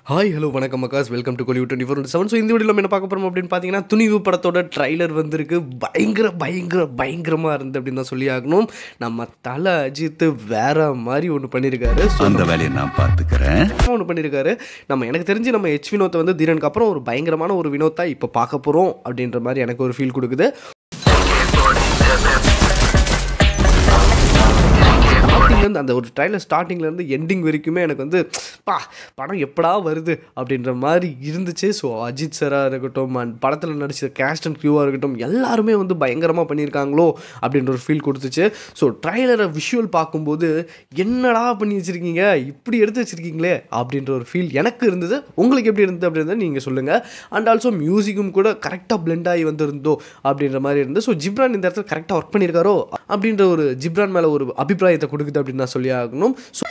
hi hello வணக்கம் மக்காஸ் welcome to கோலி டுவெண்ட்டி ஃபோர் செவன் ஸோ இந்த வீடியோவில் நம்ம என்ன பார்க்க போகிறோம் அப்படின்னு பார்த்தீங்கன்னா துணிவு படத்தோட ட்ரைலர் வந்திருக்கு பயங்கர பயங்கர பயங்கரமாக இருந்து அப்படின்னு தான் சொல்லி ஆகணும் நம்ம தலை அஜித் வேற மாதிரி ஒன்று பண்ணியிருக்காரு ஸோ அந்த வேலையை நான் பார்த்துக்கிறேன் ஒன்று பண்ணியிருக்காரு நம்ம எனக்கு தெரிஞ்சு நம்ம ஹெச் வினோத்தை வந்து தீரனுக்கு அப்புறம் ஒரு பயங்கரமான ஒரு வினோத்தா இப்போ பார்க்க போகிறோம் அப்படின்ற மாதிரி எனக்கு ஒரு ஃபீல் கொடுக்குது ஸ்டார்டிங்லேருந்து அந்த ஒரு ட்ரைலர் ஸ்டார்டிங்லேருந்து எண்டிங் வரைக்குமே எனக்கு வந்து பா படம் எப்படா வருது அப்படின்ற மாதிரி இருந்துச்சு ஸோ அஜித் சாராக இருக்கட்டும் அண்ட் படத்தில் நடிச்ச கேஸ்ட் அண்ட் க்யூவாக இருக்கட்டும் எல்லாருமே வந்து பயங்கரமாக பண்ணியிருக்காங்களோ அப்படின்ற ஒரு ஃபீல் கொடுத்துச்சு ஸோ ட்ரைலரை விஷுவல் பார்க்கும்போது என்னடா பண்ணி வச்சுருக்கீங்க இப்படி எடுத்து வச்சுருக்கீங்களே அப்படின்ற ஒரு ஃபீல் எனக்கு இருந்தது உங்களுக்கு எப்படி இருந்தது அப்படின்றத நீங்கள் சொல்லுங்கள் அண்ட் ஆல்சோ மியூசிக்கும் கூட கரெக்டாக பிளெண்ட் ஆகி வந்திருந்தோ அப்படின்ற மாதிரி இருந்து ஸோ ஜிப்ரான் இந்த இடத்துல கரெக்டாக ஒர்க் பண்ணியிருக்காரோ அப்படின்ற ஒரு ஜிப்ரான் மேலே ஒரு அபிப்பிராயத்தை கொடுக்குது அப்படின்னு நான் சொல்லி ஆகணும் ஸோ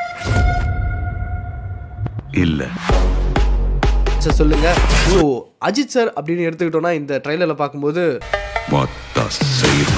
இல்ல சார் சொல்லுங்க ஸோ அஜித் சார் அப்படின்னு எடுத்துக்கிட்டோம்னா இந்த ட்ரைலரில் பார்க்கும்போது மொத்த செய்து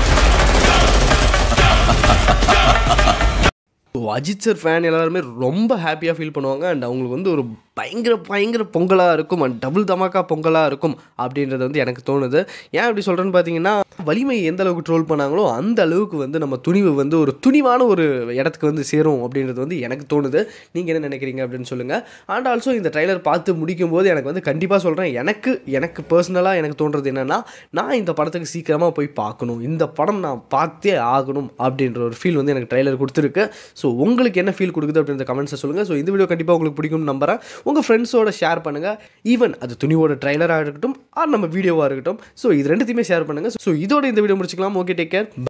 ஸோ அஜித் சார் ஃபேன் எல்லாருமே ரொம்ப ஹாப்பியாக ஃபீல் பண்ணுவாங்க அண்ட் அவங்களுக்கு வந்து ஒரு பயங்கர பயங்கர பொங்கலாக இருக்கும் அண்ட் டபுள் தமாக்கா பொங்கலாக இருக்கும் அப்படின்றது வந்து எனக்கு தோணுது ஏன் அப்படி சொல்கிறேன்னு பார்த்தீங்கன்னா வலிமை எந்த அளவுக்கு ட்ரோல் பண்ணாங்களோ அந்த அளவுக்கு வந்து நம்ம துணிவு வந்து ஒரு துணிவான ஒரு இடத்துக்கு வந்து சேரும் அப்படின்றது வந்து எனக்கு தோணுது நீங்கள் என்ன நினைக்கிறீங்க அப்படின்னு சொல்லுங்கள் அண்ட் ஆல்சோ இந்த ட்ரைலர் பார்த்து முடிக்கும் போது எனக்கு வந்து கண்டிப்பாக சொல்கிறேன் எனக்கு எனக்கு பர்சனலாக எனக்கு தோன்றது என்னென்னா நான் இந்த படத்துக்கு சீக்கிரமாக போய் பார்க்கணும் இந்த படம் நான் பார்த்தே ஆகணும் அப்படின்ற ஒரு ஃபீல் வந்து எனக்கு ட்ரைலர் கொடுத்துருக்கு ஸோ உங்களுக்கு என்ன ஃபீல் கொடுக்குது அப்படின்ற கமெண்ட்ஸை சொல்லுங்கள் ஸோ இந்த வீடியோ கண்டிப்பாக உங்களுக்கு பிடிக்கும்னு நம்புறேன் உங்கள் ஃப்ரெண்ட்ஸோட ஷேர் பண்ணுங்கள் ஈவன் அது துணிவோட ட்ரைலராக இருக்கட்டும் ஆர் நம்ம வீடியோவாக இருக்கட்டும் ஸோ இது ரெண்டுத்தையுமே ஷேர் பண்ணுங்கள் ஸோ இதோட இந்த வீடியோ முடிச்சுக்கலாம் ஓகே டேக் கேர்